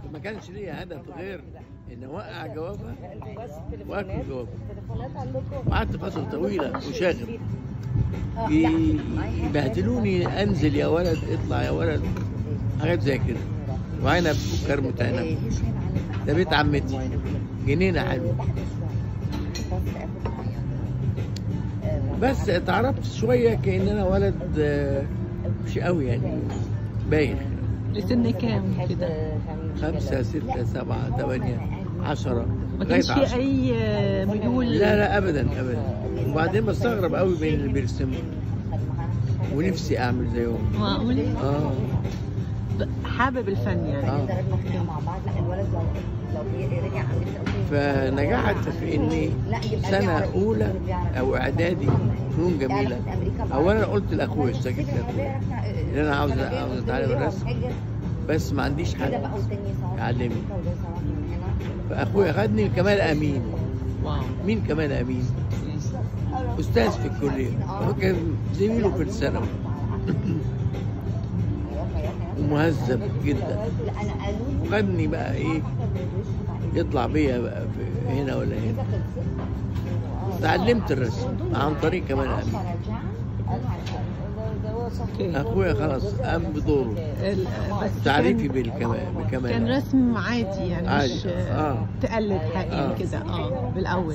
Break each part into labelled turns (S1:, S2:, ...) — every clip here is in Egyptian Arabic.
S1: ما كانش ليا هدف غير ان اوقع جوابها واكل جوابها
S2: التليفونات عندكم
S1: وقعدت فتره طويله وشاغب ي- يبهدلوني انزل يا ولد اطلع يا ولد حاجات زي كده وعنب وكرمة عنب ده بيت عمتي جنينه حلوه بس اتعرفت شويه كان انا ولد آه، مش قوي يعني بايخ
S3: لسن كام كده
S1: خمسة ستة سبعة ثمانية عشرة
S3: ما
S1: لغاية
S3: كانش في
S1: عشرة.
S3: اي ميول
S1: لا لا ابدا ابدا وبعدين بستغرب قوي من اللي بيرسموا ونفسي اعمل زيهم
S3: معقول
S1: اه
S3: حابب الفن يعني
S1: اه
S2: درسنا مع بعض لا الولد لو لو رجع عند
S1: فنجحت في اني سنه اولى او اعدادي فنون جميله اولا قلت لاخويا اشتكيت لاخويا ان انا عاوز عاوز اتعلم الرسم بس ما عنديش حد يعلمني فاخويا خدني لكمال امين
S3: واو
S1: مين كمال امين استاذ في الكليه هو كان زميله في الثانوي ومهذب جدا وخدني بقى ايه يطلع بيا بقى في هنا ولا هنا تعلمت الرسم عن طريق كمال امين
S3: اوكي
S1: اخويا خلاص قام بدوره
S3: ال- بس
S1: تعريفي
S3: كان-
S1: بالكمال بكمال
S3: كان رسم عادي يعني
S1: عادي،
S3: مش
S1: آه.
S3: تقلد حقيقي
S1: آه.
S3: كده اه بالاول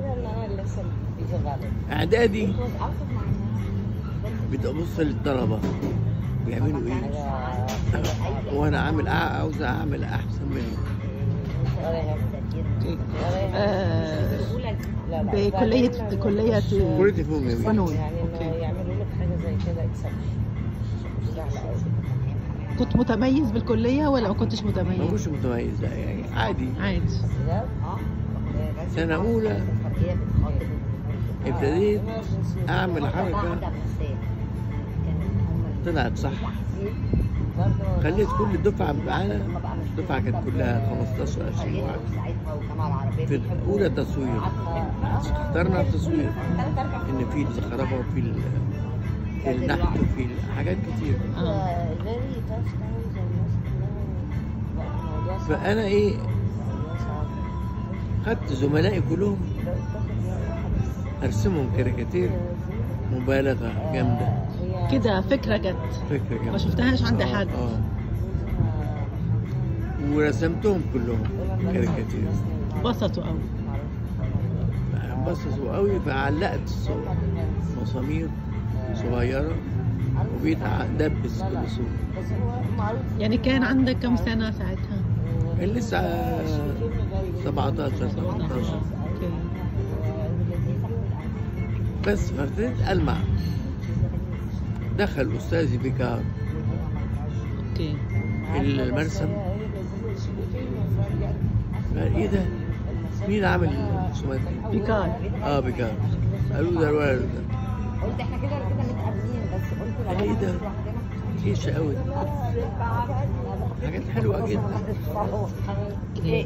S1: اعدادي بتبص للطلبه بيعملوا ايه وانا عامل أع- عاوز اعمل احسن منهم
S3: اوكي آه بكلية كلية
S1: كليه فنون جميله
S3: فنون
S2: يعني
S3: اوكي
S2: يعملوا لك حاجه زي كده اكسب
S3: كنت متميز بالكلية ولا ما كنتش
S1: ما
S3: متميز؟
S1: كنتش متميز يعني عادي
S3: عادي
S1: سنه اولى ابتديت اعمل حركه طلعت صح خليت كل الدفعه معانا الدفعه كانت كلها 15 20 واحد في اولى تصوير اخترنا التصوير ان في الزخرفه وفي ال- في النحت وفي حاجات كتير
S3: اه
S1: فانا ايه خدت زملائي كلهم ارسمهم كاريكاتير مبالغه جامده
S3: كده فكرة جت
S1: فكره جامده
S3: ما شفتهاش عند
S1: آه،
S3: حد.
S1: اه ورسمتهم كلهم كاريكاتير
S3: بسطوا قوي
S1: انبسطوا قوي فعلقت الصور مسامير صغيره وبقيت ادبس كل صوره
S3: يعني كان عندك كم سنة ساعتها؟
S1: كان لسه 17 18
S3: اوكي
S1: بس فابتديت المع دخل استاذي بيكار
S3: اوكي
S1: المرسم قال ايه ده؟ مين عامل الرسومات دي؟
S3: بيكار
S1: اه بيكار قالوا ده الولد ده
S2: قلت احنا كده كده متقابلين بس قلت
S1: قال ايه ده؟ كيشة قوي حاجات حلوة جدا
S2: ايه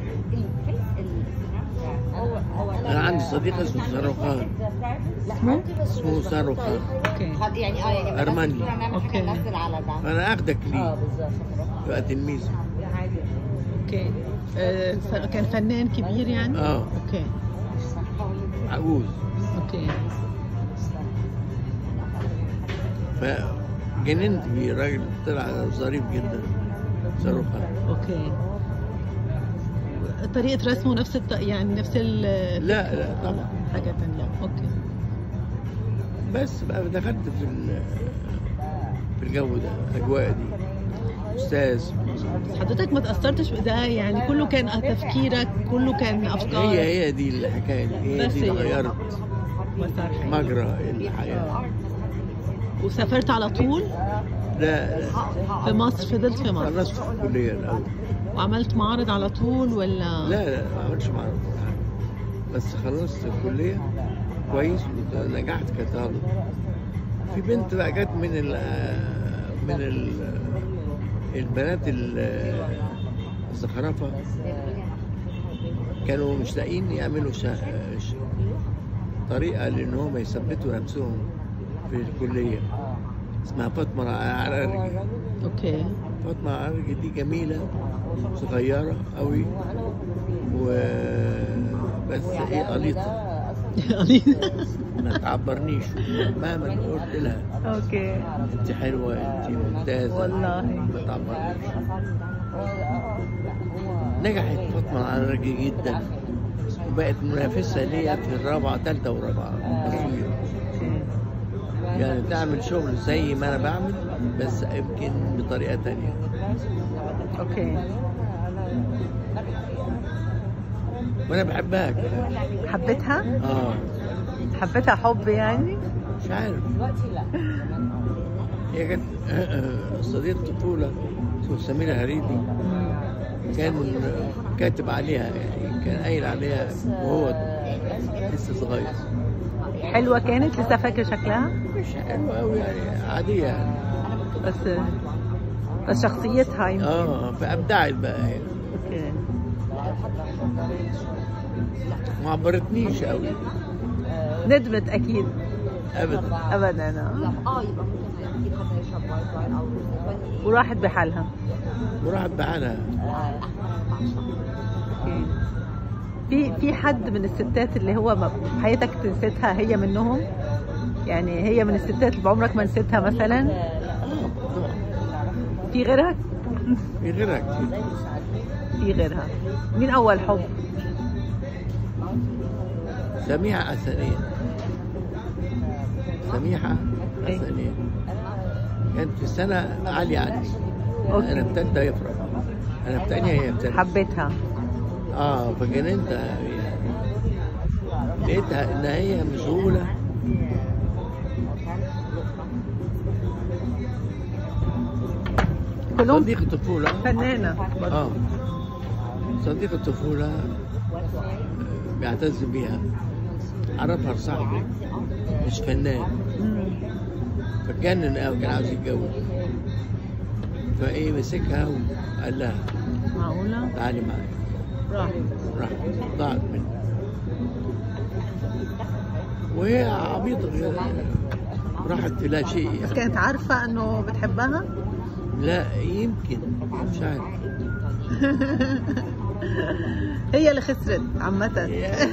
S2: هو هو
S1: انا عندي صديق اسمه صاروخان
S3: اسمه؟
S1: اسمه صاروخان
S3: اوكي
S2: يعني اه يعني
S1: أرمني.
S2: نعمل
S3: أوكي.
S2: حاجه ننزل على ده
S1: فانا اخدك
S2: اه
S1: ليه
S2: بالظبط
S1: تبقى تلميذه
S3: اوكي آه ف- كان فنان كبير يعني؟
S1: اه
S3: اوكي
S1: عجوز
S3: اوكي
S1: فجننت بيه الراجل طلع ظريف جدا صاروخان
S3: اوكي طريقة رسمه نفس الط... يعني نفس ال
S1: لا لا طبعا
S3: حاجة تانية اوكي
S1: بس بقى دخلت في ال- في الجو ده الاجواء دي استاذ
S3: بس حضرتك ما تأثرتش بده يعني كله كان تفكيرك كله كان افكار
S1: هي هي دي الحكايه دي هي
S3: بس
S1: دي اللي
S3: هي.
S1: غيرت
S3: مسار حياتك.
S1: مجرى الحياه
S3: وسافرت على طول
S1: لا لا
S3: في مصر فضلت في مصر
S1: خلصت في الكليه الاول
S3: وعملت معارض على طول ولا
S1: لا لا ما عملتش معرض ولا حاجة. بس خلصت الكليه كويس ونجحت كطالب في بنت بقى جت من ال من ال البنات ال- الزخرفه كانوا مش لاقيين يعملوا شا... ش... طريقه لان هم يثبتوا نفسهم في الكليه اسمها فاطمه عراري
S3: اوكي
S1: فاطمة العرج دي جميلة صغيرة قوي و بس ايه قليطة ما تعبرنيش مهما قلت لها
S3: اوكي
S1: انت حلوة انت ممتازة
S3: والله.
S1: ما تعبرنيش نجحت فاطمة العرج جدا وبقت منافسة ليا في الرابعة تالتة ورابعة تصوير يعني تعمل شغل زي ما انا بعمل بس يمكن بطريقة تانية
S3: اوكي
S1: وانا بحبها كده
S3: حبيتها
S1: اه
S3: حبيتها حب يعني
S1: مش عارف هي كانت صديقة طفولة اسمه سميرة هريدي كان كاتب عليها يعني كان قايل عليها وهو لسه صغير
S3: حلوه كانت لسه فاكر شكلها
S1: مش حلوة أوي يعني عادية يعني
S3: بس بس شخصيتها يمكن
S1: اه فأبدعت بقى هي
S3: اوكي
S1: ما عبرتنيش أوي
S3: ندمت اكيد
S1: أبدا
S3: ابدا آه.
S2: اه يبقى ممكن اكيد حد يشرب وايت واين او يغني
S3: وراحت بحالها
S1: وراحت بعدها
S3: اوكي في في حد من الستات اللي هو ما- حياتك نسيتها هي منهم يعني هي من الستات اللي بعمرك ما نسيتها مثلا
S1: اه طبعا
S3: في غيرها
S1: في غيرها كتير
S3: في غيرها مين اول حب
S1: سميحة حسنين سميحة
S3: إيه.
S1: حسنين كانت في سنة عالية عني
S3: أوكي.
S1: أنا في تالتة هي في رابعة أنا في تانية هي في تالتة
S3: حبيتها
S1: اه فجننتها يعني لقيتها ان هي مشغوله
S3: كلهم
S1: صديق الطفوله
S3: فنانة
S1: اه صديق الطفوله آه، بيعتز بيها عرفها لصاحبه مش فنان
S3: مم.
S1: فاتجنن قوي كان عاوز يتجوز فايه مسكها وقال لها
S3: معقولة
S1: تعالي معايا
S3: راح
S1: راح ضاعت منه وهي عبيطة كده، راحت في لا شيء
S3: بس
S1: يعني.
S3: كانت عارفة انه بتحبها
S1: لا يمكن مش عارف
S3: هي اللي خسرت عامة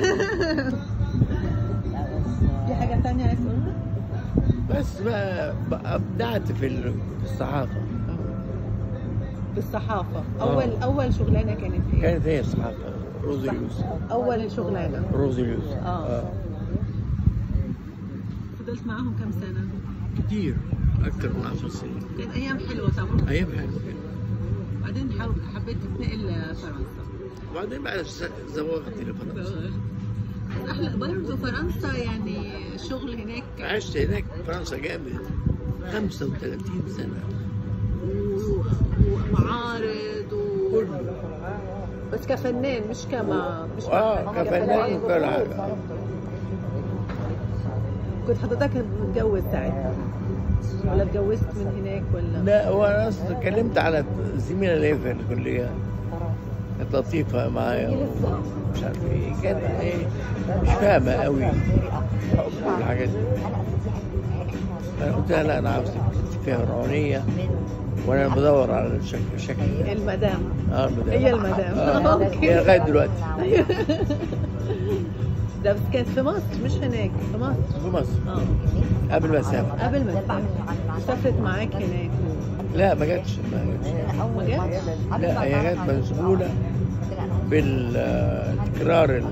S3: في حاجة تانية عايز تقولها؟
S1: بس بقى بقى ابدعت في ال- في الصحافة
S3: بالصحافة
S1: آه.
S3: أول أول شغلانة كانت إيه؟
S1: كانت هي الصحافة روزي يوسف
S3: أول شغلانة
S1: روزي يوسف
S3: آه. فضلت معاهم كم سنة؟
S1: كتير أكثر من 10 سنين
S3: كان أيام حلوة طبعا
S1: أيام حلوة كده
S3: بعدين حاول حبيت تتنقل لفرنسا
S1: وبعدين بقى ز- زوغت لفرنسا
S3: أحلى برضه فرنسا يعني الشغل هناك
S1: عشت هناك في فرنسا جامد 35 سنة
S3: و- ومعارض و...
S1: كله
S3: بس كفنان مش كما مش
S1: اه كفنان وكل حاجة
S3: كنت حضرتك متجوز ساعتها ولا اتجوزت من هناك ولا
S1: لا هو انا اصلا اتكلمت على زميله ليا في الكليه كانت لطيفه معايا ومش عارف ايه كانت ايه مش فاهمه قوي حب والحاجات دي فانا قلت لها لا انا عاوز فيها فرعونيه وانا بدور على الشكل الشكل ده
S3: المدام
S1: اه المدام
S3: هي المدام.
S1: آه.
S3: أوكي.
S1: هي لغايه دلوقتي
S3: ده بس كانت في مصر مش هناك في مصر
S1: في مصر
S3: اه
S1: قبل ما اسافر
S3: قبل ما تسافر سافرت معاك هناك
S1: لا ما جاتش ما جاتش
S3: ما جاتش
S1: لا هي جت مشغوله بالتكرار ال-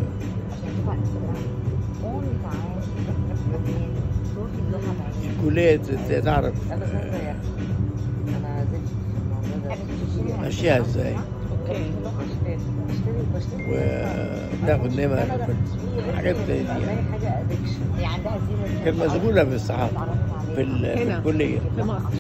S1: الكليه تعرف آه، ماشيها ازاي
S3: اوكي
S1: وتاخد نمر حاجات زي دي يعني.
S2: هي عندها زينة
S1: كانت مشغوله بالصحافه في ال- في
S3: هنا.
S1: الكليه
S3: في مصر